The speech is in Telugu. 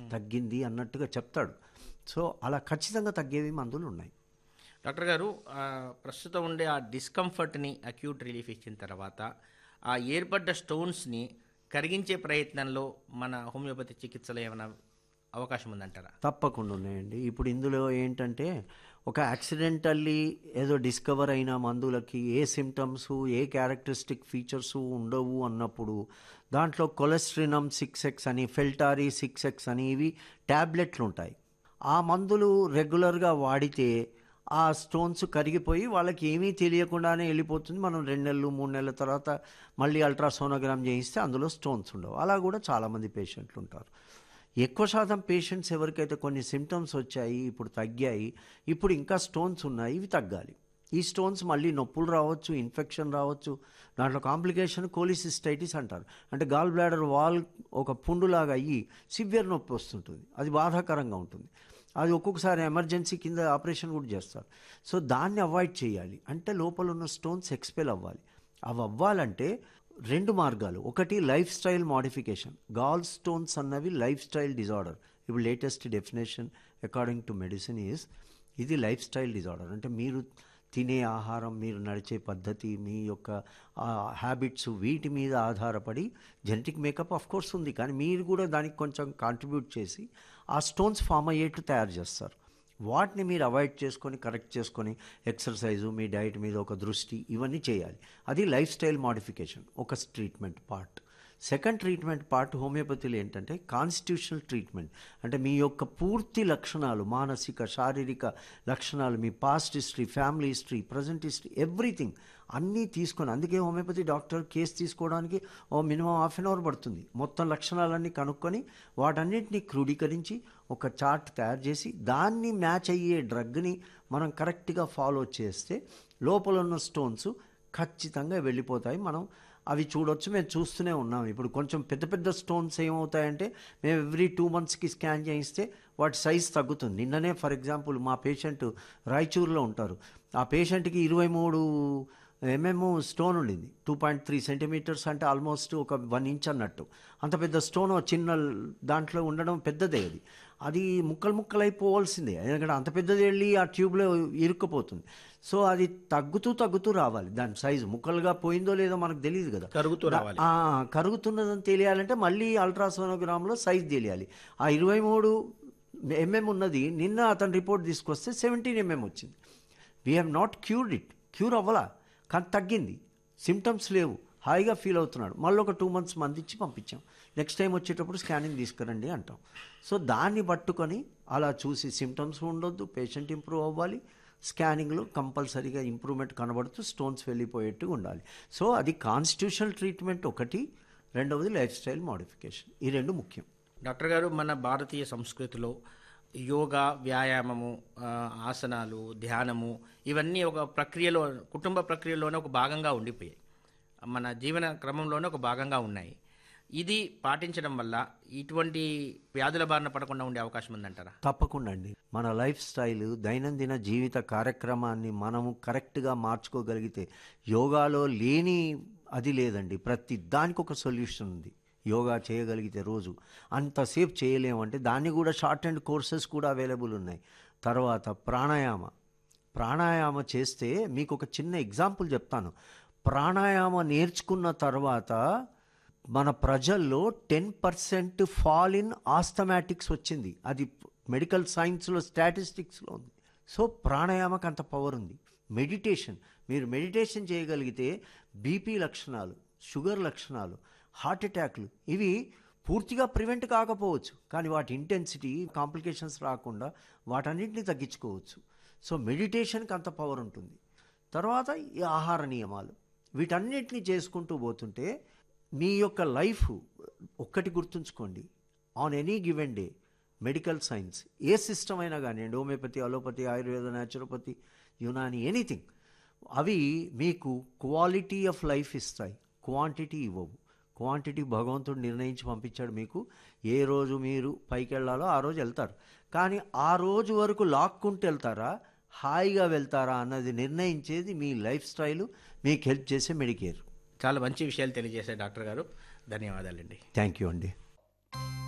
తగ్గింది అన్నట్టుగా చెప్తాడు సో అలా ఖచ్చితంగా తగ్గేవి మందులు ఉన్నాయి డాక్టర్ గారు ఆ, ప్రస్తుతం ఉండే ఆ డిస్కంఫర్ట్ని అక్యూట్ రిలీఫ్ ఇచ్చిన తర్వాత ఆ ఏర్పడ్డ స్టోన్స్ని కరిగించే ప్రయత్నంలో మన హోమియోపతి చికిత్సలో ఏమైనా అవకాశం ఉందంటారా తప్పకుండా ఉన్నాయండి ఇప్పుడు ఇందులో ఏంటంటే ఒక యాక్సిడెంటల్లీ ఏదో డిస్కవర్ అయిన మందులకి ఏ సిమ్టమ్స్ ఏ క్యారెక్టరిస్టిక్ ఫీచర్స్ ఉండవు అన్నప్పుడు దాంట్లో కొలెస్ట్రినమ్ సిక్స్ ఎక్స్ అని ఫెల్టారీ సిక్స్ ఎక్స్ అని ఇవి ట్యాబ్లెట్లు ఉంటాయి ఆ మందులు రెగ్యులర్గా వాడితే ఆ స్టోన్స్ కరిగిపోయి వాళ్ళకి ఏమీ తెలియకుండానే వెళ్ళిపోతుంది మనం రెండు నెలలు మూడు నెలల తర్వాత మళ్ళీ అల్ట్రాసోనోగ్రామ్ చేయిస్తే అందులో స్టోన్స్ ఉండవు అలా కూడా చాలామంది పేషెంట్లు ఉంటారు ఎక్కువ శాతం పేషెంట్స్ ఎవరికైతే కొన్ని సిమ్టమ్స్ వచ్చాయి ఇప్పుడు తగ్గాయి ఇప్పుడు ఇంకా స్టోన్స్ ఉన్నాయి ఇవి తగ్గాలి ఈ స్టోన్స్ మళ్ళీ నొప్పులు రావచ్చు ఇన్ఫెక్షన్ రావచ్చు దాంట్లో కాంప్లికేషన్ కోలిసిస్టైటిస్ అంటారు అంటే గాల్ బ్లాడర్ వాల్ ఒక పుండులాగా అయ్యి సివియర్ నొప్పి వస్తుంటుంది అది బాధాకరంగా ఉంటుంది అది ఒక్కొక్కసారి ఎమర్జెన్సీ కింద ఆపరేషన్ కూడా చేస్తారు సో దాన్ని అవాయిడ్ చేయాలి అంటే లోపల ఉన్న స్టోన్స్ ఎక్స్పెల్ అవ్వాలి అవి అవ్వాలంటే రెండు మార్గాలు ఒకటి lifestyle modification gall stones అన్నవి లైఫ్ స్టైల్ డిజార్డర్ ఇప్పుడు latest definition according to medicine is ఇది లైఫ్ స్టైల్ డిజార్డర్ అంటే మీరు తినే ఆహారం మీరు నడిచే పద్ధతి మీ యొక్క హ్యాబిట్స్ వీటి మీద ఆధారపడి జెనెటిక్ మేకప్ ఆఫ్ కోర్స్ ఉంది కానీ మీరు కూడా దానికి కొంచెం కాంట్రిబ్యూట్ చేసి ఆ స్టోన్స్ ఫామ్ అయ్యేట్టు తయారు చేస్తారు వాటిని మీరు అవాయిడ్ చేసుకొని కరెక్ట్ చేసుకొని ఎక్సర్సైజు మీ డైట్ మీద ఒక దృష్టి ఇవన్నీ చేయాలి అది లైఫ్ స్టైల్ మాడిఫికేషన్ ఒక treatment part second treatment part హోమియోపతిలో ఏంటంటే కాన్స్టిట్యూషనల్ ట్రీట్మెంట్ అంటే మీ యొక్క పూర్తి లక్షణాలు మానసిక శారీరక లక్షణాలు మీ past history family history present history everything అన్నీ తీసుకొని అందుకే హోమియోపతి డాక్టర్ కేసు తీసుకోవడానికి ఓ మినిమం హాఫ్ అన్ అవర్ పడుతుంది మొత్తం లక్షణాలన్నీ కనుక్కొని వాటన్నిటిని క్రోడీకరించి ఒక చార్ట్ తయారు చేసి దాన్ని మ్యాచ్ అయ్యే డ్రగ్ని మనం కరెక్ట్గా ఫాలో చేస్తే లోపల ఉన్న స్టోన్స్ ఖచ్చితంగా వెళ్ళిపోతాయి మనం అవి చూడొచ్చు మేము చూస్తూనే ఉన్నాం ఇప్పుడు కొంచెం పెద్ద పెద్ద స్టోన్స్ ఏమవుతాయంటే మేము ఎవ్రీ టూ మంత్స్కి స్కాన్ చేయిస్తే వాటి సైజ్ తగ్గుతుంది నిన్ననే ఫర్ ఎగ్జాంపుల్ మా పేషెంట్ రాయచూరులో ఉంటారు ఆ పేషెంట్కి ఇరవై మూడు ఎంఎం స్టోన్ ఉండింది టూ పాయింట్ త్రీ సెంటీమీటర్స్ అంటే ఆల్మోస్ట్ ఒక వన్ ఇంచ్ అన్నట్టు అంత పెద్ద స్టోన్ చిన్న దాంట్లో ఉండడం పెద్దదే అది అది ముక్కలు ముక్కలు అయిపోవాల్సిందే ఎందుకంటే అంత పెద్దది వెళ్ళి ఆ ట్యూబ్లో ఇరుక్కుపోతుంది సో అది తగ్గుతూ తగ్గుతూ రావాలి దాని సైజు ముక్కలుగా పోయిందో లేదో మనకు తెలియదు కదా కరుగుతూ రావాలి ఆ, కరుగుతున్నదని తెలియాలంటే మళ్ళీ అల్ట్రాసోనోగ్రామ్లో సైజ్ తెలియాలి ఆ ఇరవై మూడు ఎంఎం ఉన్నది నిన్న అతను రిపోర్ట్ తీసుకొస్తే సెవెంటీన్ ఎంఎం వచ్చింది we have not cured it cure అవ్వలా కానీ తగ్గింది సిమ్టమ్స్ లేవు హాయిగా ఫీల్ అవుతున్నాడు మళ్ళీ ఒక టూ మంత్స్ మంది ఇచ్చి పంపించాం నెక్స్ట్ టైం వచ్చేటప్పుడు స్కానింగ్ తీసుకురండి అంటాం సో దాన్ని పట్టుకొని అలా చూసి సిమ్టమ్స్ ఉండొద్దు పేషెంట్ ఇంప్రూవ్ అవ్వాలి స్కానింగ్లో కంపల్సరీగా ఇంప్రూవ్మెంట్ కనబడుతూ స్టోన్స్ వెళ్ళిపోయేట్టు ఉండాలి సో అది కాన్స్టిట్యూషనల్ ట్రీట్మెంట్ ఒకటి రెండవది లైఫ్ స్టైల్ మోడిఫికేషన్ ఈ రెండు ముఖ్యం డాక్టర్ గారు మన భారతీయ సంస్కృతిలో యోగా వ్యాయామము ఆ, ఆసనాలు ధ్యానము ఇవన్నీ ఒక ప్రక్రియలో కుటుంబ ప్రక్రియలోనే ఒక భాగంగా ఉండిపోయాయి మన జీవన క్రమంలోనే ఒక భాగంగా ఉన్నాయి ఇది పాటించడం వల్ల ఇటువంటి వ్యాధుల బారిన పడకుండా ఉండే అవకాశం ఉందంటారా తప్పకుండా అండి మన లైఫ్ స్టైల్ దైనందిన జీవిత కార్యక్రమాన్ని మనము కరెక్ట్గా మార్చుకోగలిగితే యోగాలో లేని అది లేదండి ప్రతి దానికి ఒక సొల్యూషన్ ఉంది యోగా చేయగలిగితే రోజు అంతసేపు చేయలేమంటే దాన్ని కూడా షార్ట్ అండ్ కోర్సెస్ కూడా అవైలబుల్ ఉన్నాయి తర్వాత ప్రాణాయామ ప్రాణాయామ చేస్తే మీకు ఒక చిన్న ఎగ్జాంపుల్ చెప్తాను ప్రాణాయామ నేర్చుకున్న తర్వాత మన ప్రజల్లో ten percent fall in asthmatics వచ్చింది అది మెడికల్ సైన్స్లో స్టాటిస్టిక్స్లో ఉంది సో ప్రాణాయామకు అంత పవర్ ఉంది మెడిటేషన్ మీరు మెడిటేషన్ చేయగలిగితే బీపీ లక్షణాలు షుగర్ లక్షణాలు హార్ట్ అటాక్లు ఇవి పూర్తిగా ప్రివెంట్ కాకపోవచ్చు కానీ వాటి ఇంటెన్సిటీ కాంప్లికేషన్స్ రాకుండా వాటన్నింటినీ తగ్గించుకోవచ్చు సో మెడిటేషన్కి అంత పవర్ ఉంటుంది తర్వాత ఈ ఆహార నియమాలు వీటన్నిటిని చేసుకుంటూ పోతుంటే మీ యొక్క లైఫ్ ఒక్కటి గుర్తుంచుకోండి on any given day medical science ఏ సిస్టమ్ అయినా కానివ్వండి homeopathy allopathy Ayurveda naturopathy Unani anything అవి మీకు క్వాలిటీ ఆఫ్ లైఫ్ ఇస్తాయి క్వాంటిటీ ఇవ్వవు క్వాంటిటీ భగవంతుడు నిర్ణయించి పంపించాడు మీకు ఏ రోజు మీరు పైకి వెళ్ళాలో ఆ రోజు వెళ్తారు కానీ ఆ రోజు వరకు లాక్కుంటూ వెళ్తారా హాయిగా వెళ్తారా అన్నది నిర్ణయించేది మీ లైఫ్ స్టైలు మీకు హెల్ప్ చేసే మెడికేర్ చాలా మంచి విషయాలు తెలియజేశారు డాక్టర్ గారు ధన్యవాదాలండి థ్యాంక్ యూ అండి